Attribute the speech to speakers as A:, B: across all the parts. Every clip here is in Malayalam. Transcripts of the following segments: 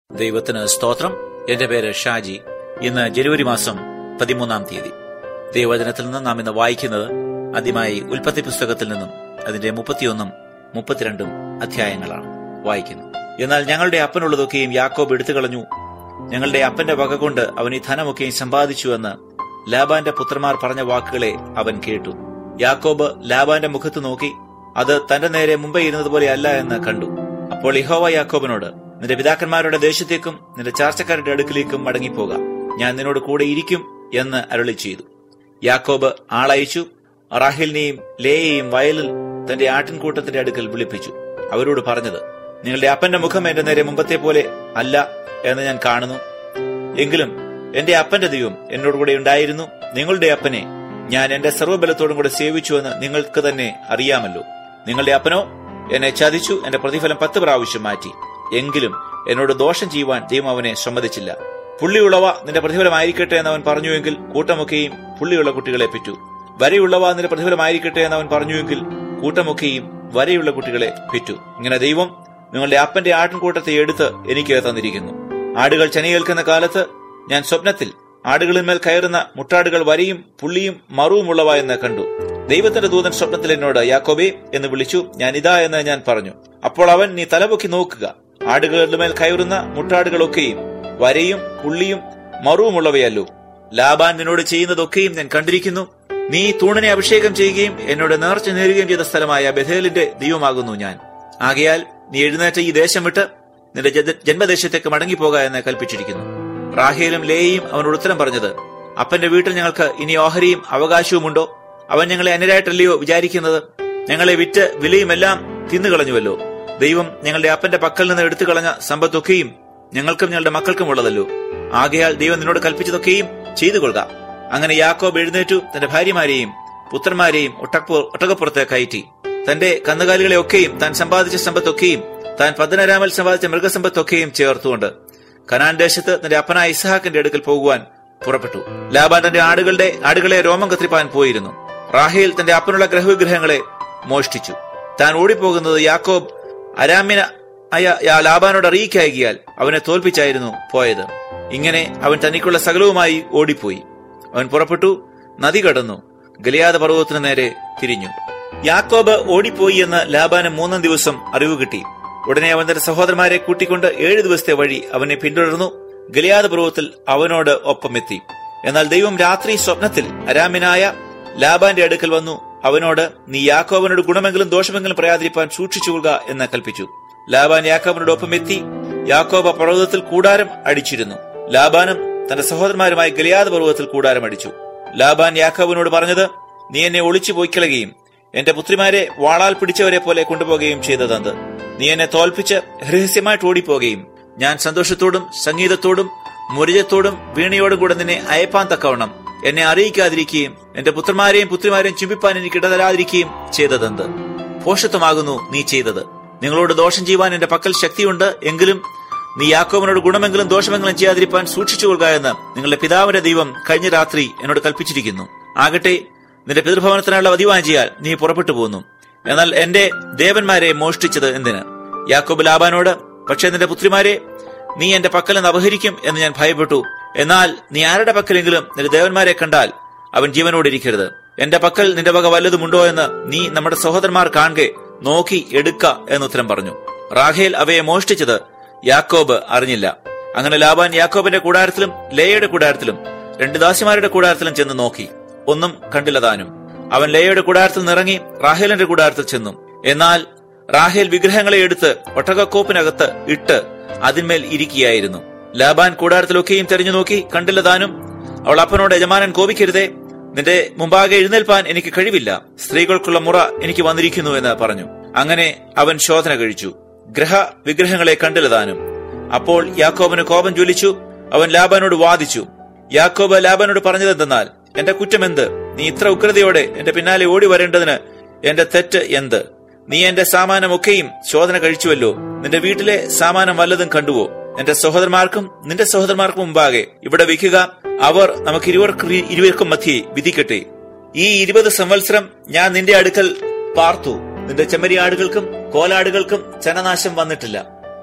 A: ദൈവത്തിന് സ്തോത്രം എന്റെ പേര് ഷാജി ഇന്ന് ജനുവരി മാസം പതിമൂന്നാം തീയതി ദൈവവചനത്തിൽ നിന്ന് നാം ഇന്ന് വായിക്കുന്നത് ആദ്യമായി ഉൽപ്പത്തി പുസ്തകത്തിൽ നിന്നും അതിന്റെ മുപ്പത്തിയൊന്നും മുപ്പത്തിരണ്ടും അധ്യായങ്ങളാണ് വായിക്കുന്നു എന്നാൽ ഞങ്ങളുടെ അപ്പനുള്ളതൊക്കെയും യാക്കോബ് എടുത്തു കളഞ്ഞു ഞങ്ങളുടെ അപ്പന്റെ വക കൊണ്ട് അവൻ ഈ ധനമൊക്കെയും സമ്പാദിച്ചുവെന്ന് ലാബാന്റെ പുത്രന്മാർ പറഞ്ഞ വാക്കുകളെ അവൻ കേട്ടു യാക്കോബ് ലാബാന്റെ മുഖത്ത് നോക്കി അത് തന്റെ നേരെ മുമ്പേ ഇരുന്നതുപോലെ അല്ല എന്ന് കണ്ടു അപ്പോൾ ഇഹോവ യാക്കോബിനോട് നിന്റെ പിതാക്കന്മാരുടെ ദേശത്തേക്കും നിന്റെ ചാർച്ചക്കാരുടെ അടുക്കിലേക്കും മടങ്ങിപ്പോകാം ഞാൻ നിന്നോട് കൂടെ ഇരിക്കും എന്ന് അരുളി ചെയ്തു യാക്കോബ് ആളയച്ചു റാഹിലിനെയും ലേയെയും വയലിൽ തന്റെ ആട്ടിൻകൂട്ടത്തിന്റെ അടുക്കൽ വിളിപ്പിച്ചു അവരോട് പറഞ്ഞത് നിങ്ങളുടെ അപ്പന്റെ മുഖം എന്റെ നേരെ മുമ്പത്തെ പോലെ അല്ല എന്ന് ഞാൻ കാണുന്നു എങ്കിലും എന്റെ അപ്പന്റെ ദൈവം എന്നോട് കൂടെ ഉണ്ടായിരുന്നു നിങ്ങളുടെ അപ്പനെ ഞാൻ എന്റെ സർവ്വബലത്തോടും കൂടെ സേവിച്ചുവെന്ന് നിങ്ങൾക്ക് തന്നെ അറിയാമല്ലോ നിങ്ങളുടെ അപ്പനോ എന്നെ ചതിച്ചു എന്റെ പ്രതിഫലം പത്ത് പ്രാവശ്യം മാറ്റി എങ്കിലും എന്നോട് ദോഷം ചെയ്യുവാൻ ദൈവം അവനെ സമ്മതിച്ചില്ല പുള്ളിയുള്ളവ നിന്റെ പ്രതിഫലമായിരിക്കട്ടെ എന്ന് അവൻ പറഞ്ഞുവെങ്കിൽ കൂട്ടമൊക്കെയും പുള്ളിയുള്ള കുട്ടികളെ പെറ്റു വരെയുള്ളവ നിന്റെ പ്രതിഫലമായിരിക്കട്ടെ എന്ന് അവൻ പറഞ്ഞുവെങ്കിൽ കൂട്ടമൊക്കെയും വരെയുള്ള കുട്ടികളെ പെറ്റു ഇങ്ങനെ ദൈവം നിങ്ങളുടെ അപ്പന്റെ ആട്ടിൻകൂട്ടത്തെ എടുത്ത് എനിക്ക് തന്നിരിക്കുന്നു ആടുകൾ ചനിയേൽക്കുന്ന കാലത്ത് ഞാൻ സ്വപ്നത്തിൽ ആടുകളിന്മേൽ കയറുന്ന മുട്ടാടുകൾ വരിയും പുള്ളിയും മറുവുമുള്ളവ എന്ന് കണ്ടു ദൈവത്തിന്റെ ദൂതൻ സ്വപ്നത്തിൽ എന്നോട് യാക്കോബേ എന്ന് വിളിച്ചു ഞാൻ ഇതാ എന്ന് ഞാൻ പറഞ്ഞു അപ്പോൾ അവൻ നീ തലപൊക്കി നോക്കുക ആടുകളുടെ മേൽ കയറുന്ന മുട്ടാടുകളൊക്കെയും വരയും പുള്ളിയും മറുവുമുള്ളവയല്ലോ ലാബാൻ നിന്നോട് ചെയ്യുന്നതൊക്കെയും ഞാൻ കണ്ടിരിക്കുന്നു നീ തൂണിനെ അഭിഷേകം ചെയ്യുകയും എന്നോട് നേർച്ച നേരുകയും ചെയ്ത സ്ഥലമായ ബഥേലിന്റെ ദൈവമാകുന്നു ഞാൻ ആകയാൽ നീ എഴുന്നേറ്റ് ഈ ദേശം വിട്ട് നിന്റെ ജന്മ- ജന്മദേശത്തേക്ക് മടങ്ങിപ്പോക എന്ന് കൽപ്പിച്ചിരിക്കുന്നു റാഹേലും ലേയും അവനോട് ഉത്തരം പറഞ്ഞത് അപ്പന്റെ വീട്ടിൽ ഞങ്ങൾക്ക് ഇനി ഓഹരിയും അവകാശവുമുണ്ടോ അവൻ ഞങ്ങളെ അന്യരായിട്ടല്ലയോ വിചാരിക്കുന്നത് ഞങ്ങളെ വിറ്റ് വിലയുമെല്ലാം തിന്നുകളഞ്ഞുവല്ലോ ദൈവം ഞങ്ങളുടെ അപ്പന്റെ പക്കൽ നിന്ന് എടുത്തു കളഞ്ഞ സമ്പത്തൊക്കെയും ഞങ്ങൾക്കും ഞങ്ങളുടെ മക്കൾക്കും ഉള്ളതല്ലോ ആകയാൽ ദൈവം നിന്നോട് കൽപ്പിച്ചതൊക്കെയും ചെയ്തു കൊള്ളുക അങ്ങനെ യാക്കോബ് എഴുന്നേറ്റു തന്റെ ഭാര്യമാരെയും പുത്രന്മാരെയും ഒട്ടപ്പു ഒട്ടകപ്പുറത്ത് കയറ്റി തന്റെ കന്നുകാലികളെയൊക്കെയും താൻ സമ്പാദിച്ച സമ്പത്തൊക്കെയും താൻ പതിനരാമൽ സമ്പാദിച്ച മൃഗസമ്പത്തൊക്കെയും ചേർത്തുകൊണ്ട് കനാൻ ദേശത്ത് തന്റെ അപ്പനായ ഇസ്ഹാക്കിന്റെ അടുക്കൽ പോകുവാൻ പുറപ്പെട്ടു ലാബാൻ തന്റെ ആടുകളുടെ ആടുകളെ രോമം കത്തിരിപ്പാൻ പോയിരുന്നു റാഹേൽ തന്റെ അപ്പനുള്ള ഗ്രഹവിഗ്രഹങ്ങളെ മോഷ്ടിച്ചു താൻ ഓടിപ്പോകുന്നത് യാക്കോബ് അരാമ്യന ആയ യാ- ലാബാനോട് അറിയിക്കായികയാൽ അവനെ തോൽപ്പിച്ചായിരുന്നു പോയത് ഇങ്ങനെ അവൻ തനിക്കുള്ള സകലവുമായി ഓടിപ്പോയി അവൻ പുറപ്പെട്ടു നദി കടന്നു ഗലിയാദ പർവ്വതത്തിന് നേരെ തിരിഞ്ഞു യാക്കോബ് ഓടിപ്പോയി എന്ന് ലാബാന് മൂന്നാം ദിവസം അറിവ് കിട്ടി ഉടനെ അവൻ തന്റെ സഹോദരന്മാരെ കൂട്ടിക്കൊണ്ട് ഏഴു ദിവസത്തെ വഴി അവനെ പിന്തുടർന്നു ഗലിയാദ പർവ്വതത്തിൽ അവനോട് ഒപ്പമെത്തി എന്നാൽ ദൈവം രാത്രി സ്വപ്നത്തിൽ അരാമിനായ ലാബാന്റെ അടുക്കൽ വന്നു അവനോട് നീ യാക്കോബിനോട് ഗുണമെങ്കിലും ദോഷമെങ്കിലും പറയാതിരിപ്പാൻ സൂക്ഷിച്ചുകൊള്ളുക എന്ന് കൽപ്പിച്ചു ലാബാൻ യാക്കോബിനോട് ഒപ്പം എത്തി യാക്കോബ പർവ്വതത്തിൽ കൂടാരം അടിച്ചിരുന്നു ലാബാനും തന്റെ സഹോദരന്മാരുമായി ഗലിയാദ് പർവ്വതത്തിൽ കൂടാരം അടിച്ചു ലാബാൻ യാക്കോബിനോട് പറഞ്ഞത് നീ എന്നെ ഒളിച്ചു പോയിക്കളയുകയും എന്റെ പുത്രിമാരെ വാളാൽ പിടിച്ചവരെ പോലെ കൊണ്ടുപോകുകയും ചെയ്തതെന്ത് നീ എന്നെ തോൽപ്പിച്ച് രഹസ്യമായിട്ട് ഓടിപ്പോകുകയും ഞാൻ സന്തോഷത്തോടും സംഗീതത്തോടും മുരജത്തോടും വീണയോടും കൂടെ നിന്നെ അയപ്പാൻ തക്കവണ്ണം എന്നെ അറിയിക്കാതിരിക്കുകയും എന്റെ പുത്രന്മാരെയും പുത്രിമാരെയും ചുംബിപ്പാൻ എനിക്ക് ഇടതരാതിരിക്കുകയും ചെയ്തതെന്ത് ഭോഷത്വമാകുന്നു നീ ചെയ്തത് നിങ്ങളോട് ദോഷം ചെയ്യുവാൻ എന്റെ പക്കൽ ശക്തിയുണ്ട് എങ്കിലും നീ യാക്കോബിനോട് ഗുണമെങ്കിലും ദോഷമെങ്കിലും ചെയ്യാതിരിപ്പാൻ സൂക്ഷിച്ചുകൊള്ളുക എന്ന് നിങ്ങളുടെ പിതാവിന്റെ ദൈവം കഴിഞ്ഞ രാത്രി എന്നോട് കൽപ്പിച്ചിരിക്കുന്നു ആകട്ടെ നിന്റെ പിതൃഭവനത്തിനുള്ള വതിവാഞ്ചിയാൽ നീ പുറപ്പെട്ടു പോന്നു എന്നാൽ എന്റെ ദേവന്മാരെ മോഷ്ടിച്ചത് എന്തിന് യാക്കോബ് ലാബാനോട് പക്ഷേ നിന്റെ പുത്രിമാരെ നീ എന്റെ പക്കൽ നിന്ന് അപഹരിക്കും എന്ന് ഞാൻ ഭയപ്പെട്ടു എന്നാൽ നീ ആരുടെ പക്കലെങ്കിലും നിന്റെ ദേവന്മാരെ കണ്ടാൽ അവൻ ജീവനോടിരിക്കരുത് എന്റെ പക്കൽ നിന്റെ വക വല്ലതുമുണ്ടോ എന്ന് നീ നമ്മുടെ സഹോദരന്മാർ കാണുക നോക്കി എടുക്ക എന്ന് ഉത്തരം പറഞ്ഞു റാഖേൽ അവയെ മോഷ്ടിച്ചത് യാക്കോബ് അറിഞ്ഞില്ല അങ്ങനെ ലാബാൻ യാക്കോബിന്റെ കൂടാരത്തിലും ലേയുടെ കൂടാരത്തിലും രണ്ട് ദാസിമാരുടെ കൂടാരത്തിലും ചെന്ന് നോക്കി ഒന്നും കണ്ടില്ല താനും അവൻ ലേയുടെ കൂടാരത്തിൽ നിറങ്ങി റാഹേലിന്റെ കൂടാരത്തിൽ ചെന്നു എന്നാൽ റാഹേൽ വിഗ്രഹങ്ങളെ എടുത്ത് ഒട്ടകക്കോപ്പിനകത്ത് ഇട്ട് അതിന്മേൽ ഇരിക്കുകയായിരുന്നു ലാബാൻ കൂടാരത്തിലൊക്കെയും തെരഞ്ഞു നോക്കി കണ്ടില്ല താനും അവൾ അപ്പനോട് യജമാനൻ കോപിക്കരുതേ നിന്റെ മുമ്പാകെ എഴുന്നേൽപ്പാൻ എനിക്ക് കഴിവില്ല സ്ത്രീകൾക്കുള്ള മുറ എനിക്ക് വന്നിരിക്കുന്നു എന്ന് പറഞ്ഞു അങ്ങനെ അവൻ ശോധന കഴിച്ചു ഗ്രഹ വിഗ്രഹങ്ങളെ കണ്ടില്ല താനും അപ്പോൾ യാക്കോബിന് കോപം ജ്വലിച്ചു അവൻ ലാബാനോട് വാദിച്ചു യാക്കോബ് ലാബാനോട് പറഞ്ഞതെന്തെന്നാൽ എന്റെ കുറ്റമെന്ത് നീ ഇത്ര ഉഗ്രതയോടെ എന്റെ പിന്നാലെ ഓടി വരേണ്ടതിന് എന്റെ തെറ്റ് എന്ത് നീ എന്റെ സാമാനമൊക്കെയും ശോധന കഴിച്ചുവല്ലോ നിന്റെ വീട്ടിലെ സാമാനം വല്ലതും കണ്ടുവോ എന്റെ സഹോദരന്മാർക്കും നിന്റെ സഹോദരന്മാർക്കും മുമ്പാകെ ഇവിടെ വെക്കുക അവർ നമുക്ക് ഇരുവർക്കും ഇരുവർക്കും മധ്യേ വിധിക്കട്ടെ ഈ ഇരുപത് സംവത്സരം ഞാൻ നിന്റെ അടുക്കൽ പാർത്തു നിന്റെ ചെമ്മരിയാടുകൾക്കും കോലാടുകൾക്കും ചനനാശം വന്നിട്ടില്ല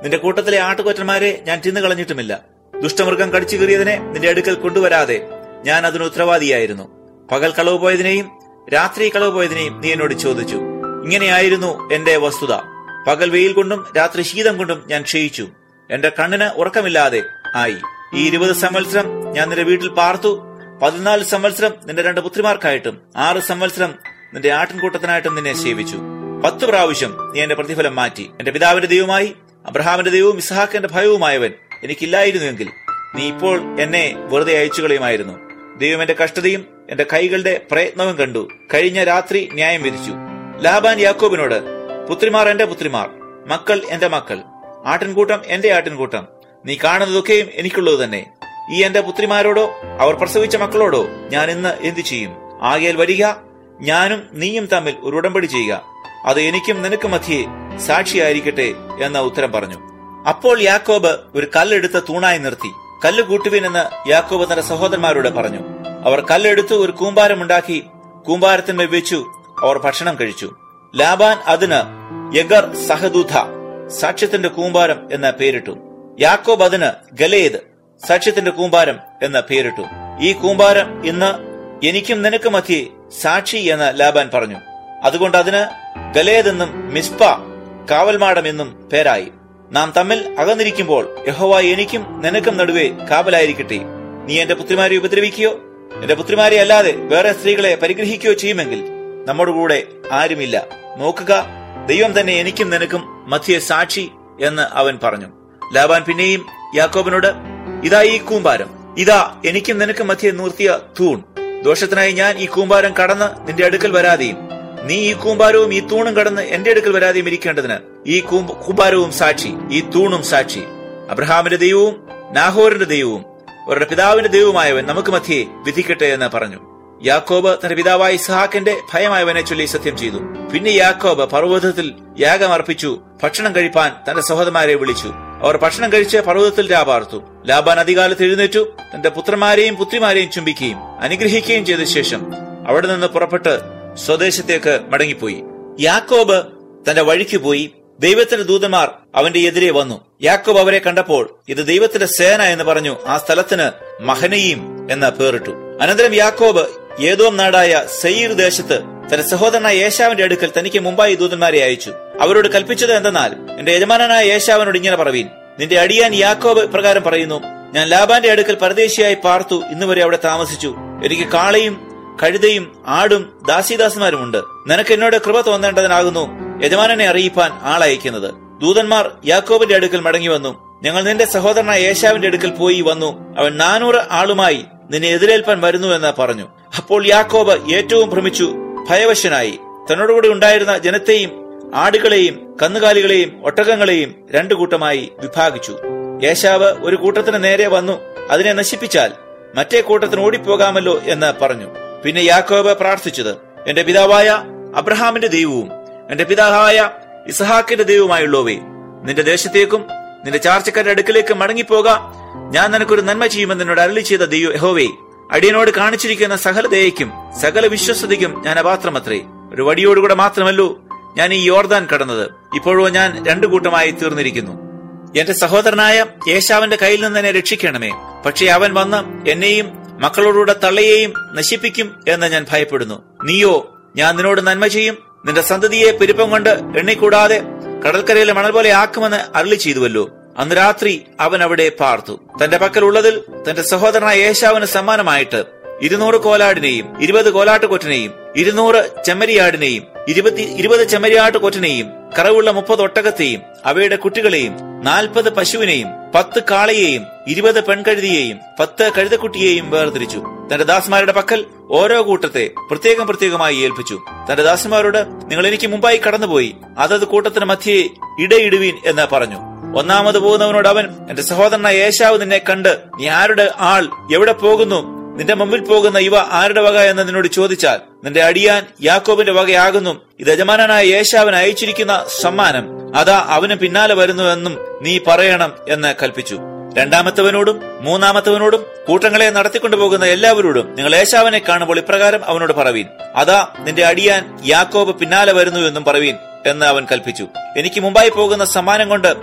A: നിന്റെ കൂട്ടത്തിലെ ആട്ടുകൊറ്റന്മാരെ ഞാൻ തിന്നുകളഞ്ഞിട്ടുമില്ല ദുഷ്ടമൃഗം കടിച്ചു കീറിയതിനെ നിന്റെ അടുക്കൽ കൊണ്ടുവരാതെ ഞാൻ അതിന് ഉത്തരവാദിയായിരുന്നു പകൽ കളവ് പോയതിനെയും രാത്രി കളവ് പോയതിനെയും നീ എന്നോട് ചോദിച്ചു ഇങ്ങനെയായിരുന്നു എന്റെ വസ്തുത പകൽ വെയിൽ കൊണ്ടും രാത്രി ശീതം കൊണ്ടും ഞാൻ ക്ഷയിച്ചു എന്റെ കണ്ണിന് ഉറക്കമില്ലാതെ ആയി ഈ ഇരുപത് സംവത്സരം ഞാൻ നിന്റെ വീട്ടിൽ പാർത്തു പതിനാല് സംവത്സരം നിന്റെ രണ്ട് പുത്രിമാർക്കായിട്ടും ആറ് സംവത്സരം നിന്റെ ആട്ടിൻകൂട്ടത്തിനായിട്ടും നിന്നെ സേവിച്ചു പത്ത് പ്രാവശ്യം നീ എന്റെ പ്രതിഫലം മാറ്റി എന്റെ പിതാവിന്റെ ദൈവമായി അബ്രഹാമിന്റെ ദൈവവും ഇസ്ഹാക്കിന്റെ ഭയവുമായവൻ എനിക്കില്ലായിരുന്നുവെങ്കിൽ നീ ഇപ്പോൾ എന്നെ വെറുതെ അയച്ചു കളയുമായിരുന്നു ദൈവം എന്റെ കഷ്ടതയും എന്റെ കൈകളുടെ പ്രയത്നവും കണ്ടു കഴിഞ്ഞ രാത്രി ന്യായം വിധിച്ചു ലാബാൻ യാക്കോബിനോട് പുത്രിമാർ എന്റെ പുത്രിമാർ മക്കൾ എന്റെ മക്കൾ ആട്ടിൻകൂട്ടം എന്റെ ആട്ടിൻകൂട്ടം നീ കാണുന്നതൊക്കെയും എനിക്കുള്ളത് തന്നെ ഈ എന്റെ പുത്രിമാരോടോ അവർ പ്രസവിച്ച മക്കളോടോ ഞാൻ ഇന്ന് എന്തു ചെയ്യും ആകയാൽ വരിക ഞാനും നീയും തമ്മിൽ ഒരു ഉടമ്പടി ചെയ്യുക അത് എനിക്കും നിനക്കും മധ്യേ സാക്ഷിയായിരിക്കട്ടെ എന്ന ഉത്തരം പറഞ്ഞു അപ്പോൾ യാക്കോബ് ഒരു കല്ലെടുത്ത് തൂണായി നിർത്തി കല്ല് കൂട്ടുവിനെന്ന് യാക്കോബ് തന്റെ സഹോദരന്മാരോട് പറഞ്ഞു അവർ കല്ലെടുത്ത് ഒരു കൂമ്പാരമുണ്ടാക്കി കൂമ്പാരത്തിന്മേൽ വെച്ചു അവർ ഭക്ഷണം കഴിച്ചു ലാബാൻ അതിന് യഗർ സഹദൂഥ സാക്ഷ്യത്തിന്റെ കൂമ്പാരം എന്ന പേരിട്ടു യാക്കോബ് അതിന് ഗലേദ് സാക്ഷ്യത്തിന്റെ കൂമ്പാരം എന്ന പേരിട്ടു ഈ കൂമ്പാരം ഇന്ന് എനിക്കും നിനക്കും മധ്യേ സാക്ഷി എന്ന് ലാബാൻ പറഞ്ഞു അതുകൊണ്ട് അതിന് ഗലേദ് എന്നും മിസ്പ കാവൽമാടം എന്നും പേരായി നാം തമ്മിൽ അകന്നിരിക്കുമ്പോൾ യഹോവ എനിക്കും നിനക്കും നടുവേ കാവലായിരിക്കട്ടെ നീ എന്റെ പുത്രിമാരെ ഉപദ്രവിക്കുകയോ എന്റെ പുത്രിമാരെ അല്ലാതെ വേറെ സ്ത്രീകളെ പരിഗ്രഹിക്കുകയോ ചെയ്യുമെങ്കിൽ നമ്മുടെ കൂടെ ആരുമില്ല നോക്കുക ദൈവം തന്നെ എനിക്കും നിനക്കും മധ്യേ സാക്ഷി എന്ന് അവൻ പറഞ്ഞു ലാബാൻ പിന്നെയും യാക്കോബിനോട് ഇതാ ഈ കൂമ്പാരം ഇതാ എനിക്കും നിനക്കും മധ്യേ നിർത്തിയ തൂൺ ദോഷത്തിനായി ഞാൻ ഈ കൂമ്പാരം കടന്ന് നിന്റെ അടുക്കൽ വരാതെയും നീ ഈ കൂമ്പാരവും ഈ തൂണും കടന്ന് എന്റെ അടുക്കൽ വരാതെയും ഇരിക്കേണ്ടതിന് ഈ കൂമ്പ- കൂമ്പാരവും സാക്ഷി ഈ തൂണും സാക്ഷി അബ്രഹാമിന്റെ ദൈവവും നാഹോറിന്റെ ദൈവവും അവരുടെ പിതാവിന്റെ ദൈവവുമായവൻ നമുക്ക് മധ്യേ വിധിക്കട്ടെ എന്ന് പറഞ്ഞു യാക്കോബ് തന്റെ പിതാവായ ഇസ്ഹാക്കിന്റെ ഭയമായവനെ ചൊല്ലി സത്യം ചെയ്തു പിന്നെ യാക്കോബ് പർവ്വതത്തിൽ യാഗം അർപ്പിച്ചു ഭക്ഷണം കഴിപ്പാൻ തന്റെ സഹോദരന്മാരെ വിളിച്ചു അവർ ഭക്ഷണം കഴിച്ച് പർവ്വതത്തിൽ രാപാർത്തു ലാബാൻ അധികാലത്ത് എഴുന്നേറ്റു തന്റെ പുത്രന്മാരെയും പുത്രിമാരെയും ചുംബിക്കുകയും അനുഗ്രഹിക്കുകയും ചെയ്ത ശേഷം അവിടെ നിന്ന് പുറപ്പെട്ട് സ്വദേശത്തേക്ക് മടങ്ങിപ്പോയി യാക്കോബ് തന്റെ വഴിക്ക് പോയി ദൈവത്തിന്റെ ദൂതന്മാർ അവന്റെ എതിരെ വന്നു യാക്കോബ് അവരെ കണ്ടപ്പോൾ ഇത് ദൈവത്തിന്റെ സേന എന്ന് പറഞ്ഞു ആ സ്ഥലത്തിന് മഹനയും എന്ന പേറിട്ടു അനന്തരം യാക്കോബ് ഏതോം നാടായ സയ്യീർ ദേശത്ത് തന്റെ സഹോദരനായ യേശാവിന്റെ അടുക്കൽ തനിക്ക് മുമ്പായി ദൂതന്മാരെ അയച്ചു അവരോട് കൽപ്പിച്ചത് എന്തെന്നാൽ എന്റെ യജമാനനായ യേശാവിനോട് ഇങ്ങനെ പറവീൻ നിന്റെ അടിയാൻ യാക്കോബ് പ്രകാരം പറയുന്നു ഞാൻ ലാബാന്റെ അടുക്കൽ പരദേശിയായി പാർത്തു ഇന്നുവരെ അവിടെ താമസിച്ചു എനിക്ക് കാളയും കഴുതയും ആടും ദാസീദാസന്മാരുമുണ്ട് നിനക്ക് എന്നോട് കൃപ തോന്നേണ്ടതിനാകുന്നു യജമാനനെ അറിയിപ്പാൻ ആളയക്കുന്നത് ദൂതന്മാർ യാക്കോബിന്റെ അടുക്കൽ മടങ്ങി വന്നു ഞങ്ങൾ നിന്റെ സഹോദരനായ യേശാവിന്റെ അടുക്കൽ പോയി വന്നു അവൻ നാനൂറ് ആളുമായി നിന്നെ എതിരേൽപ്പാൻ വരുന്നു എന്ന് പറഞ്ഞു അപ്പോൾ യാക്കോബ് ഏറ്റവും ഭ്രമിച്ചു ഭയവശനായി തന്നോടുകൂടി ഉണ്ടായിരുന്ന ജനത്തെയും ആടുകളെയും കന്നുകാലികളെയും ഒട്ടകങ്ങളെയും രണ്ടു കൂട്ടമായി വിഭാഗിച്ചു യേശാവ് ഒരു കൂട്ടത്തിന് നേരെ വന്നു അതിനെ നശിപ്പിച്ചാൽ മറ്റേ കൂട്ടത്തിന് ഓടിപ്പോകാമല്ലോ എന്ന് പറഞ്ഞു പിന്നെ യാക്കോബ് പ്രാർത്ഥിച്ചത് എന്റെ പിതാവായ അബ്രഹാമിന്റെ ദൈവവും എന്റെ പിതാവായ ഇസഹാക്കിന്റെ ദൈവവുമായുള്ളവേ നിന്റെ ദേശത്തേക്കും നിന്റെ ചാർച്ചക്കാരുടെ അടുക്കലേക്ക് മടങ്ങിപ്പോക ഞാൻ നിനക്കൊരു നന്മ ചെയ്യുമെന്ന് എന്നോട് അരളി ചെയ്ത ദൈവ യഹോവേ അടിയനോട് കാണിച്ചിരിക്കുന്ന സകല ദയയ്ക്കും സകല വിശ്വസതയ്ക്കും ഞാൻ അപാത്രമത്രേ ഒരു വടിയോടുകൂടെ മാത്രമല്ലോ ഞാൻ ഈ യോർദാൻ കടന്നത് ഇപ്പോഴോ ഞാൻ രണ്ടു കൂട്ടമായി തീർന്നിരിക്കുന്നു എന്റെ സഹോദരനായ യേശാവിന്റെ കയ്യിൽ നിന്ന് എന്നെ രക്ഷിക്കണമേ പക്ഷേ അവൻ വന്ന് എന്നെയും മക്കളോടുകൂടെ തള്ളയെയും നശിപ്പിക്കും എന്ന് ഞാൻ ഭയപ്പെടുന്നു നീയോ ഞാൻ നിന്നോട് നന്മ ചെയ്യും നിന്റെ സന്തതിയെ പെരുപ്പം കൊണ്ട് എണ്ണിക്കൂടാതെ കടൽക്കരയിലെ മണൽ പോലെ ആക്കുമെന്ന് അരളി ചെയ്തുവല്ലോ അന്ന് രാത്രി അവൻ അവിടെ പാർത്തു തന്റെ പക്കൽ ഉള്ളതിൽ തന്റെ സഹോദരനായ യേശാവിന് സമ്മാനമായിട്ട് ഇരുന്നൂറ് കോലാടിനെയും ഇരുപത് കോലാട്ടുകൊറ്റനെയും ഇരുന്നൂറ് ചെമ്മരിയാടിനെയും ഇരുപത്തി ഇരുപത് ചെമ്മരിയാട്ട് കൊറ്റനെയും കറവുള്ള മുപ്പത് ഒട്ടകത്തെയും അവയുടെ കുട്ടികളെയും നാൽപ്പത് പശുവിനെയും പത്ത് കാളയെയും ഇരുപത് പെൺകഴുതിയെയും പത്ത് കഴുതക്കുട്ടിയെയും വേർതിരിച്ചു തന്റെ ദാസന്മാരുടെ പക്കൽ ഓരോ കൂട്ടത്തെ പ്രത്യേകം പ്രത്യേകമായി ഏൽപ്പിച്ചു തന്റെ ദാസന്മാരോട് നിങ്ങൾ എനിക്ക് മുമ്പായി കടന്നുപോയി അതത് കൂട്ടത്തിന് മധ്യേ ഇടയിടുവീൻ എന്ന് പറഞ്ഞു ഒന്നാമത് പോകുന്നവനോട് അവൻ എന്റെ സഹോദരനായ യേശാവ് നിന്നെ കണ്ട് നീ ആരുടെ ആൾ എവിടെ പോകുന്നു നിന്റെ മുമ്പിൽ പോകുന്ന ഇവ ആരുടെ വക എന്ന് നിന്നോട് ചോദിച്ചാൽ നിന്റെ അടിയാൻ യാക്കോബിന്റെ വകയാകുന്നു ഇത് യജമാനനായ യേശാവിന് അയച്ചിരിക്കുന്ന സമ്മാനം അതാ അവന് പിന്നാലെ വരുന്നുവെന്നും നീ പറയണം എന്ന് കൽപ്പിച്ചു രണ്ടാമത്തവനോടും മൂന്നാമത്തവനോടും കൂട്ടങ്ങളെ നടത്തിക്കൊണ്ടുപോകുന്ന എല്ലാവരോടും നിങ്ങൾ ഏശാവിനെ കാണുമ്പോൾ ഇപ്രകാരം അവനോട് പറവീൻ അതാ നിന്റെ അടിയാൻ യാക്കോബ് പിന്നാലെ വരുന്നു എന്നും പറവീൻ എന്ന് അവൻ കൽപ്പിച്ചു എനിക്ക് മുമ്പായി പോകുന്ന സമ്മാനം കൊണ്ട്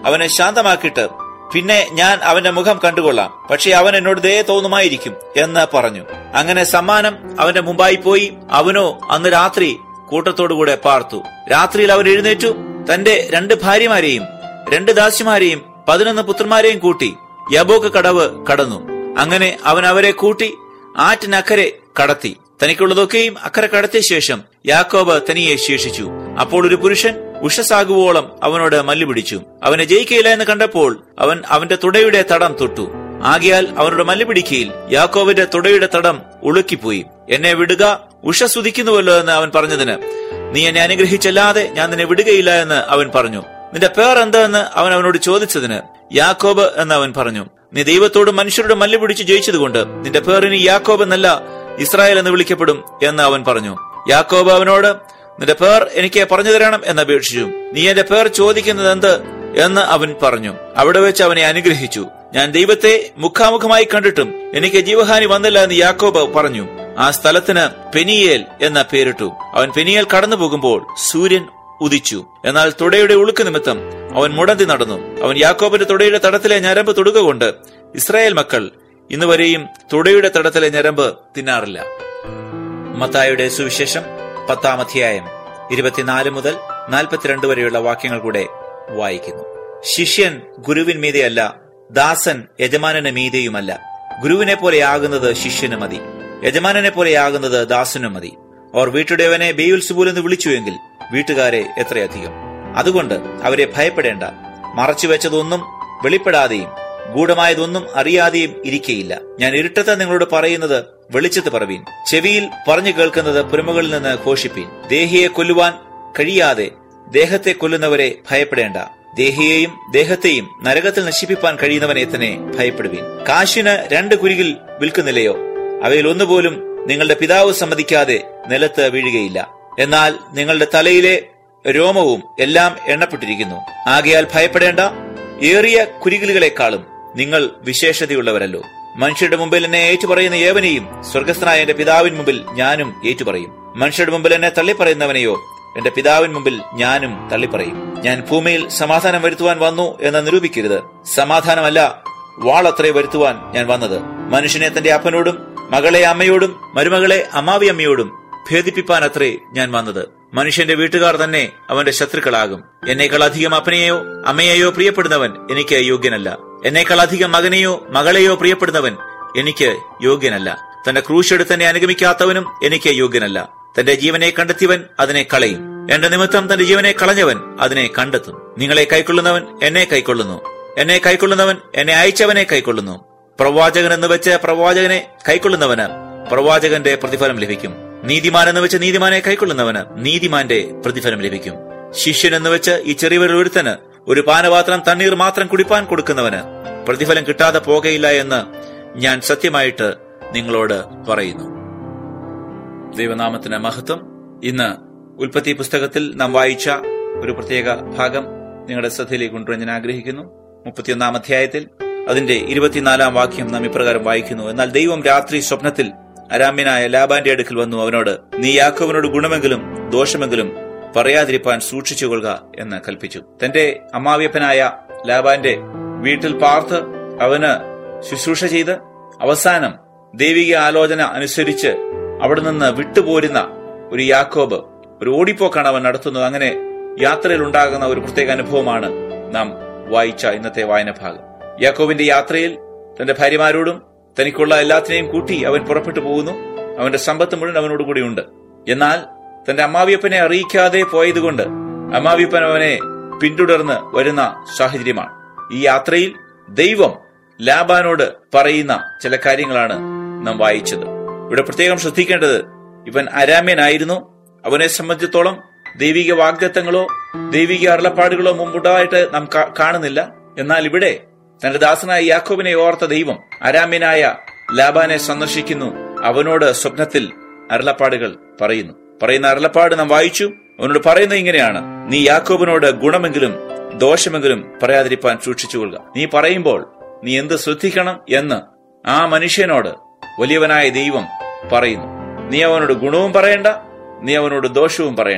A: അവനെ ശാന്തമാക്കിയിട്ട് പിന്നെ ഞാൻ അവന്റെ മുഖം കണ്ടുകൊള്ളാം പക്ഷെ അവൻ എന്നോട് ദയ തോന്നുമായിരിക്കും എന്ന് പറഞ്ഞു അങ്ങനെ സമ്മാനം അവന്റെ മുമ്പായി പോയി അവനോ അന്ന് രാത്രി കൂട്ടത്തോടുകൂടെ പാർത്തു രാത്രിയിൽ അവൻ എഴുന്നേറ്റു തന്റെ രണ്ട് ഭാര്യമാരെയും രണ്ട് ദാസിമാരെയും പതിനൊന്ന് പുത്രന്മാരെയും കൂട്ടി യബോക്ക് കടവ് കടന്നു അങ്ങനെ അവൻ അവരെ കൂട്ടി ആറ്റിനക്കരെ കടത്തി തനിക്കുള്ളതൊക്കെയും അക്കരെ കടത്തിയ ശേഷം യാക്കോബ് തനിയെ ശേഷിച്ചു അപ്പോൾ ഒരു പുരുഷൻ ഉഷസാകുവോളം അവനോട് മല്ലു പിടിച്ചു അവനെ ജയിക്കയില്ല എന്ന് കണ്ടപ്പോൾ അവൻ അവന്റെ തുടയുടെ തടം തൊട്ടു ആകിയാൽ അവനോട് മല്ലു പിടിക്കയിൽ യാക്കോബിന്റെ തുടയുടെ തടം ഉളുക്കിപ്പോയി എന്നെ വിടുക ഉഷസുദിക്കുന്നുവല്ലോ എന്ന് അവൻ പറഞ്ഞതിന് നീ എന്നെ അനുഗ്രഹിച്ചല്ലാതെ ഞാൻ നിന്നെ വിടുകയില്ല എന്ന് അവൻ പറഞ്ഞു നിന്റെ പേർ എന്തെന്ന് അവൻ അവനോട് ചോദിച്ചതിന് യാക്കോബ് എന്ന് അവൻ പറഞ്ഞു നീ ദൈവത്തോടും മനുഷ്യരോടും മല്ലു പിടിച്ച് ജയിച്ചതുകൊണ്ട് നിന്റെ പേർ ഇനി യാക്കോബ് എന്നല്ല ഇസ്രായേൽ എന്ന് വിളിക്കപ്പെടും എന്ന് അവൻ പറഞ്ഞു യാക്കോബ് അവനോട് നിന്റെ പേർ എനിക്ക് പറഞ്ഞു തരണം എന്ന് അപേക്ഷിച്ചു നീ എന്റെ പേർ ചോദിക്കുന്നത് എന്ത് എന്ന് അവൻ പറഞ്ഞു അവിടെ വെച്ച് അവനെ അനുഗ്രഹിച്ചു ഞാൻ ദൈവത്തെ മുഖാമുഖമായി കണ്ടിട്ടും എനിക്ക് ജീവഹാനി വന്നില്ല എന്ന് യാക്കോബ് പറഞ്ഞു ആ സ്ഥലത്തിന് പെനിയേൽ എന്ന പേരിട്ടു അവൻ പെനിയേൽ കടന്നു പോകുമ്പോൾ സൂര്യൻ ഉദിച്ചു എന്നാൽ തുടയുടെ ഉളുക്ക് നിമിത്തം അവൻ മുടന്തി നടന്നു അവൻ യാക്കോബിന്റെ തുടയുടെ തടത്തിലെ ഞരമ്പ് തൊടുക കൊണ്ട് ഇസ്രായേൽ മക്കൾ ഇന്നുവരെയും തുടയുടെ തടത്തിലെ ഞരമ്പ് തിന്നാറില്ല മത്തായുടെ സുവിശേഷം പത്താം അധ്യായം ഇരുപത്തിനാല് മുതൽ നാൽപ്പത്തിരണ്ട് വരെയുള്ള വാക്യങ്ങൾ കൂടെ വായിക്കുന്നു ശിഷ്യൻ ഗുരുവിൻ മീതെയല്ല ദാസൻ യജമാനന് മീതെയുമല്ല ഗുരുവിനെ പോലെയാകുന്നത് ശിഷ്യന് മതി യജമാനനെ പോലെയാകുന്നത് ദാസനും മതി അവർ വീട്ടുടേവനെ ബേയുൽസുബൂൽ എന്ന് വിളിച്ചുവെങ്കിൽ വീട്ടുകാരെ എത്രയധികം അതുകൊണ്ട് അവരെ ഭയപ്പെടേണ്ട മറച്ചുവെച്ചതൊന്നും വെളിപ്പെടാതെയും ഗൂഢമായതൊന്നും അറിയാതെയും ഇരിക്കയില്ല ഞാൻ ഇരുട്ടത്ത് നിങ്ങളോട് പറയുന്നത് വെളിച്ചത്ത് പറവീൻ ചെവിയിൽ പറഞ്ഞു കേൾക്കുന്നത് പുരമകളിൽ നിന്ന് ഘോഷിപ്പീൻ ദേഹിയെ കൊല്ലുവാൻ കഴിയാതെ ദേഹത്തെ കൊല്ലുന്നവരെ ഭയപ്പെടേണ്ട ദേഹിയെയും ദേഹത്തെയും നരകത്തിൽ നശിപ്പിപ്പാൻ കഴിയുന്നവനെ തന്നെ ഭയപ്പെടുവീൻ കാശിന് രണ്ട് കുരികിൽ വിൽക്കുന്നില്ലയോ അവയിൽ ഒന്നുപോലും നിങ്ങളുടെ പിതാവ് സമ്മതിക്കാതെ നിലത്ത് വീഴുകയില്ല എന്നാൽ നിങ്ങളുടെ തലയിലെ രോമവും എല്ലാം എണ്ണപ്പെട്ടിരിക്കുന്നു ആകയാൽ ഭയപ്പെടേണ്ട ഏറിയ കുരികിലുകളെക്കാളും നിങ്ങൾ വിശേഷതയുള്ളവരല്ലോ മനുഷ്യരുടെ മുമ്പിൽ എന്നെ ഏറ്റുപറയുന്ന ഏവനെയും സ്വർഗസ്ഥനായ എന്റെ പിതാവിൻ മുമ്പിൽ ഞാനും ഏറ്റുപറയും മനുഷ്യരുടെ മുമ്പിൽ എന്നെ തള്ളിപ്പറയുന്നവനെയോ എന്റെ പിതാവിൻ മുമ്പിൽ ഞാനും തള്ളിപ്പറയും ഞാൻ ഭൂമിയിൽ സമാധാനം വരുത്തുവാൻ വന്നു എന്ന് നിരൂപിക്കരുത് സമാധാനമല്ല വാളത്രേ വരുത്തുവാൻ ഞാൻ വന്നത് മനുഷ്യനെ തന്റെ അപ്പനോടും മകളെ അമ്മയോടും മരുമകളെ അമ്മാവി അമ്മയോടും ഭേദിപ്പിപ്പാൻ അത്രേ ഞാൻ വന്നത് മനുഷ്യന്റെ വീട്ടുകാർ തന്നെ അവന്റെ ശത്രുക്കളാകും എന്നേക്കാൾ അധികം അപ്പനെയോ അമ്മയെയോ പ്രിയപ്പെടുന്നവൻ എനിക്ക് യോഗ്യനല്ല എന്നേക്കാൾ അധികം മകനെയോ മകളെയോ പ്രിയപ്പെടുന്നവൻ എനിക്ക് യോഗ്യനല്ല തന്റെ ക്രൂശെടുത്ത് തന്നെ അനുഗമിക്കാത്തവനും എനിക്ക് യോഗ്യനല്ല തന്റെ ജീവനെ കണ്ടെത്തിയവൻ അതിനെ കളയും എന്റെ നിമിത്തം തന്റെ ജീവനെ കളഞ്ഞവൻ അതിനെ കണ്ടെത്തും നിങ്ങളെ കൈക്കൊള്ളുന്നവൻ എന്നെ കൈക്കൊള്ളുന്നു എന്നെ കൈക്കൊള്ളുന്നവൻ എന്നെ അയച്ചവനെ കൈക്കൊള്ളുന്നു പ്രവാചകൻ എന്ന് വെച്ച് പ്രവാചകനെ കൈക്കൊള്ളുന്നവന് പ്രവാചകന്റെ പ്രതിഫലം ലഭിക്കും നീതിമാൻ എന്ന് വെച്ച് നീതിമാനെ കൈക്കൊള്ളുന്നവന് നീതിമാന്റെ പ്രതിഫലം ലഭിക്കും ശിഷ്യൻ എന്ന് വെച്ച് ഈ ചെറിയവരിൽ ഒരുത്തന് ഒരു പാനപാത്രം തണ്ണീർ മാത്രം കുടിപ്പാൻ കൊടുക്കുന്നവന് പ്രതിഫലം കിട്ടാതെ പോകയില്ല എന്ന് ഞാൻ സത്യമായിട്ട് നിങ്ങളോട് പറയുന്നു ദൈവനാമത്തിന് മഹത്വം ഇന്ന് ഉൽപ്പത്തി പുസ്തകത്തിൽ നാം വായിച്ച ഒരു പ്രത്യേക ഭാഗം നിങ്ങളുടെ ശ്രദ്ധയിലേക്ക് കൊണ്ടുവരാൻ ഞാൻ ആഗ്രഹിക്കുന്നു മുപ്പത്തിയൊന്നാം അധ്യായത്തിൽ അതിന്റെ ഇരുപത്തിനാലാം വാക്യം നാം ഇപ്രകാരം വായിക്കുന്നു എന്നാൽ ദൈവം രാത്രി സ്വപ്നത്തിൽ അരാമ്യനായ ലാബാന്റെ അടുക്കൽ വന്നു അവനോട് നീ യാക്കോവനോട് ഗുണമെങ്കിലും ദോഷമെങ്കിലും പറയാതിരിപ്പാൻ സൂക്ഷിച്ചുകൊള്ളുക എന്ന് കൽപ്പിച്ചു തന്റെ അമ്മാവിയപ്പനായ ലാബാന്റെ വീട്ടിൽ പാർത്ത് അവന് ശുശ്രൂഷ ചെയ്ത് അവസാനം ദൈവിക ആലോചന അനുസരിച്ച് അവിടെ നിന്ന് വിട്ടുപോരുന്ന ഒരു യാക്കോബ് ഒരു ഓടിപ്പോക്കാണ് അവൻ നടത്തുന്നത് അങ്ങനെ യാത്രയിൽ ഉണ്ടാകുന്ന ഒരു പ്രത്യേക അനുഭവമാണ് നാം വായിച്ച ഇന്നത്തെ വായന ഭാഗം യാക്കോബിന്റെ യാത്രയിൽ തന്റെ ഭാര്യമാരോടും തനിക്കുള്ള എല്ലാത്തിനെയും കൂട്ടി അവൻ പുറപ്പെട്ടു പോകുന്നു അവന്റെ സമ്പത്ത് മുഴുവൻ അവനോട് കൂടിയുണ്ട് എന്നാൽ തന്റെ അമ്മാവിയപ്പനെ അറിയിക്കാതെ പോയതുകൊണ്ട് അമ്മാവിയപ്പൻ അവനെ പിന്തുടർന്ന് വരുന്ന സാഹചര്യമാണ് ഈ യാത്രയിൽ ദൈവം ലാബാനോട് പറയുന്ന ചില കാര്യങ്ങളാണ് നാം വായിച്ചത് ഇവിടെ പ്രത്യേകം ശ്രദ്ധിക്കേണ്ടത് ഇവൻ അരാമ്യനായിരുന്നു അവനെ സംബന്ധിച്ചിടത്തോളം ദൈവിക വാഗ്ദത്തങ്ങളോ ദൈവിക അരുളപ്പാടുകളോ മുമ്പുണ്ടായിട്ട് നാം കാ- കാണുന്നില്ല എന്നാൽ ഇവിടെ തന്റെ ദാസനായ യാക്കോബിനെ ഓർത്ത ദൈവം അരാമ്യനായ ലാബാനെ സന്ദർശിക്കുന്നു അവനോട് സ്വപ്നത്തിൽ അരുളപ്പാടുകൾ പറയുന്നു പറയുന്ന അരുളപ്പാട് നാം വായിച്ചു അവനോട് പറയുന്നത് ഇങ്ങനെയാണ് നീ യാക്കോബിനോട് ഗുണമെങ്കിലും ദോഷമെങ്കിലും പറയാതിരിപ്പാൻ സൂക്ഷിച്ചുകൊള്ളുക നീ പറയുമ്പോൾ നീ എന്ത് ശ്രദ്ധിക്കണം എന്ന് ആ മനുഷ്യനോട് വലിയവനായ ദൈവം പറയുന്നു നീ അവനോട് ഗുണവും പറയണ്ട നീ അവനോട് ദോഷവും പറയണ്ട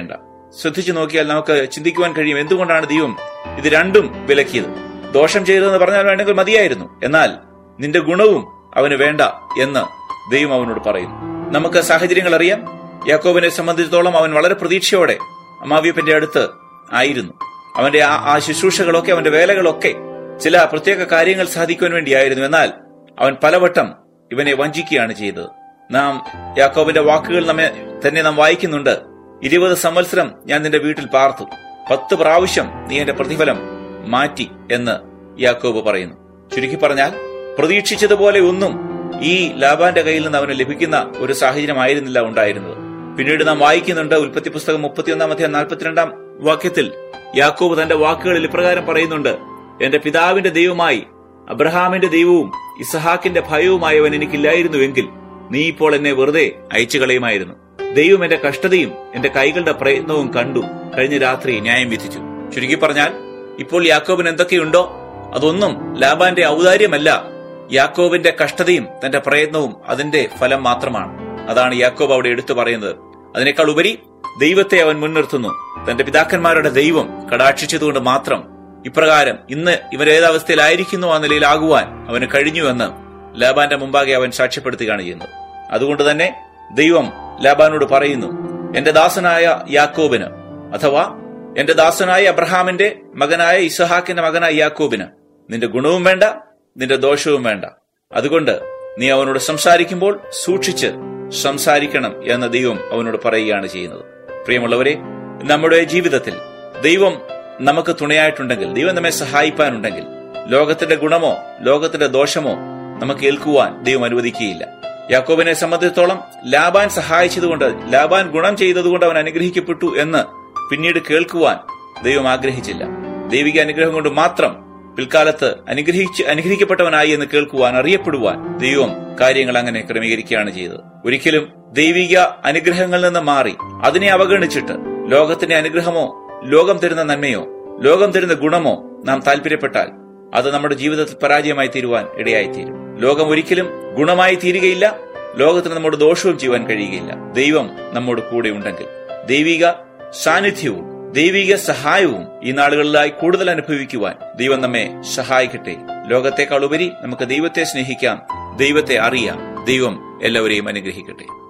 A: ശ്രദ്ധിച്ചു നോക്കിയാൽ നമുക്ക് ചിന്തിക്കുവാൻ കഴിയും എന്തുകൊണ്ടാണ് ദൈവം ഇത് രണ്ടും വിലക്കിയത് ദോഷം ചെയ്തതെന്ന് പറഞ്ഞാൽ വേണമെങ്കിൽ മതിയായിരുന്നു എന്നാൽ നിന്റെ ഗുണവും അവന് വേണ്ട എന്ന് ദൈവം അവനോട് പറയുന്നു നമുക്ക് സാഹചര്യങ്ങൾ അറിയാം യാക്കോബിനെ സംബന്ധിച്ചിടത്തോളം അവൻ വളരെ പ്രതീക്ഷയോടെ അമാവിയപ്പന്റെ അടുത്ത് ആയിരുന്നു അവന്റെ ആ ആ ശുശ്രൂഷകളൊക്കെ അവന്റെ വേലകളൊക്കെ ചില പ്രത്യേക കാര്യങ്ങൾ സാധിക്കുവാൻ വേണ്ടിയായിരുന്നു എന്നാൽ അവൻ പലവട്ടം ഇവനെ വഞ്ചിക്കുകയാണ് ചെയ്തത് നാം യാക്കോബിന്റെ വാക്കുകൾ നമ്മെ തന്നെ നാം വായിക്കുന്നുണ്ട് ഇരുപത് സംവത്സരം ഞാൻ നിന്റെ വീട്ടിൽ പാർത്തു പത്ത് പ്രാവശ്യം നീ എന്റെ പ്രതിഫലം മാറ്റി എന്ന് യാക്കോബ് പറയുന്നു ചുരുക്കി പറഞ്ഞാൽ പ്രതീക്ഷിച്ചതുപോലെ ഒന്നും ഈ ലാബാന്റെ കയ്യിൽ നിന്ന് അവന് ലഭിക്കുന്ന ഒരു സാഹചര്യമായിരുന്നില്ല ഉണ്ടായിരുന്നത് പിന്നീട് നാം വായിക്കുന്നുണ്ട് ഉൽപ്പത്തി പുസ്തകം മുപ്പത്തിയൊന്നാം അധ്യായം നാൽപ്പത്തിരണ്ടാം വാക്യത്തിൽ യാക്കോബ് തന്റെ വാക്കുകളിൽ ഇപ്രകാരം പറയുന്നുണ്ട് എന്റെ പിതാവിന്റെ ദൈവമായി അബ്രഹാമിന്റെ ദൈവവും ഇസഹാക്കിന്റെ ഭയവുമായവൻ എനിക്കില്ലായിരുന്നുവെങ്കിൽ നീ ഇപ്പോൾ എന്നെ വെറുതെ അയച്ചു കളയുമായിരുന്നു ദൈവം എന്റെ കഷ്ടതയും എന്റെ കൈകളുടെ പ്രയത്നവും കണ്ടു കഴിഞ്ഞ രാത്രി ന്യായം വിധിച്ചു ചുരുക്കി പറഞ്ഞാൽ ഇപ്പോൾ യാക്കോബിന് എന്തൊക്കെയുണ്ടോ അതൊന്നും ലാബാന്റെ ഔദാര്യമല്ല യാക്കോബിന്റെ കഷ്ടതയും തന്റെ പ്രയത്നവും അതിന്റെ ഫലം മാത്രമാണ് അതാണ് യാക്കോബ് അവിടെ എടുത്തു പറയുന്നത് അതിനേക്കാൾ ഉപരി ദൈവത്തെ അവൻ മുൻനിർത്തുന്നു തന്റെ പിതാക്കന്മാരുടെ ദൈവം കടാക്ഷിച്ചതുകൊണ്ട് മാത്രം ഇപ്രകാരം ഇന്ന് ഇവൻ ഏതവസ്ഥയിലായിരിക്കുന്നു ആ നിലയിലാകുവാൻ അവന് കഴിഞ്ഞുവെന്ന് ലാബാന്റെ മുമ്പാകെ അവൻ സാക്ഷ്യപ്പെടുത്തുകയാണ് ചെയ്യുന്നത് അതുകൊണ്ട് തന്നെ ദൈവം ലാബാനോട് പറയുന്നു എന്റെ ദാസനായ യാക്കോബിന് അഥവാ എന്റെ ദാസനായ അബ്രഹാമിന്റെ മകനായ ഇസഹാക്കിന്റെ മകനായ യാക്കോബിന് നിന്റെ ഗുണവും വേണ്ട നിന്റെ ദോഷവും വേണ്ട അതുകൊണ്ട് നീ അവനോട് സംസാരിക്കുമ്പോൾ സൂക്ഷിച്ച് സംസാരിക്കണം എന്ന് ദൈവം അവനോട് പറയുകയാണ് ചെയ്യുന്നത് പ്രിയമുള്ളവരെ നമ്മുടെ ജീവിതത്തിൽ ദൈവം നമുക്ക് തുണയായിട്ടുണ്ടെങ്കിൽ ദൈവം നമ്മെ സഹായിപ്പാനുണ്ടെങ്കിൽ ലോകത്തിന്റെ ഗുണമോ ലോകത്തിന്റെ ദോഷമോ നമുക്ക് ഏൽക്കുവാൻ ദൈവം അനുവദിക്കുകയില്ല യാക്കോബിനെ സംബന്ധിച്ചിടത്തോളം ലാബാൻ സഹായിച്ചതുകൊണ്ട് ലാബാൻ ഗുണം ചെയ്തതുകൊണ്ട് അവൻ അനുഗ്രഹിക്കപ്പെട്ടു എന്ന് പിന്നീട് കേൾക്കുവാൻ ദൈവം ആഗ്രഹിച്ചില്ല ദൈവിക അനുഗ്രഹം കൊണ്ട് മാത്രം പിൽക്കാലത്ത് അനുഗ്രഹിച്ച് അനുഗ്രഹിക്കപ്പെട്ടവനായി എന്ന് കേൾക്കുവാൻ അറിയപ്പെടുവാൻ ദൈവം കാര്യങ്ങൾ അങ്ങനെ ക്രമീകരിക്കുകയാണ് ചെയ്തത് ഒരിക്കലും ദൈവിക അനുഗ്രഹങ്ങളിൽ നിന്ന് മാറി അതിനെ അവഗണിച്ചിട്ട് ലോകത്തിന്റെ അനുഗ്രഹമോ ലോകം തരുന്ന നന്മയോ ലോകം തരുന്ന ഗുണമോ നാം താല്പര്യപ്പെട്ടാൽ അത് നമ്മുടെ ജീവിതത്തിൽ പരാജയമായി തീരുവാൻ ഇടയായിത്തീരും ലോകം ഒരിക്കലും ഗുണമായി തീരുകയില്ല ലോകത്തിന് നമ്മോട് ദോഷവും ചെയ്യുവാൻ കഴിയുകയില്ല ദൈവം നമ്മോട് കൂടെ ഉണ്ടെങ്കിൽ ദൈവിക സാന്നിധ്യവും ദൈവിക സഹായവും ഈ നാളുകളിലായി കൂടുതൽ അനുഭവിക്കുവാൻ ദൈവം നമ്മെ സഹായിക്കട്ടെ ലോകത്തെക്കാൾ ഉപരി നമുക്ക് ദൈവത്തെ സ്നേഹിക്കാം ദൈവത്തെ അറിയാം ദൈവം എല്ലാവരെയും അനുഗ്രഹിക്കട്ടെ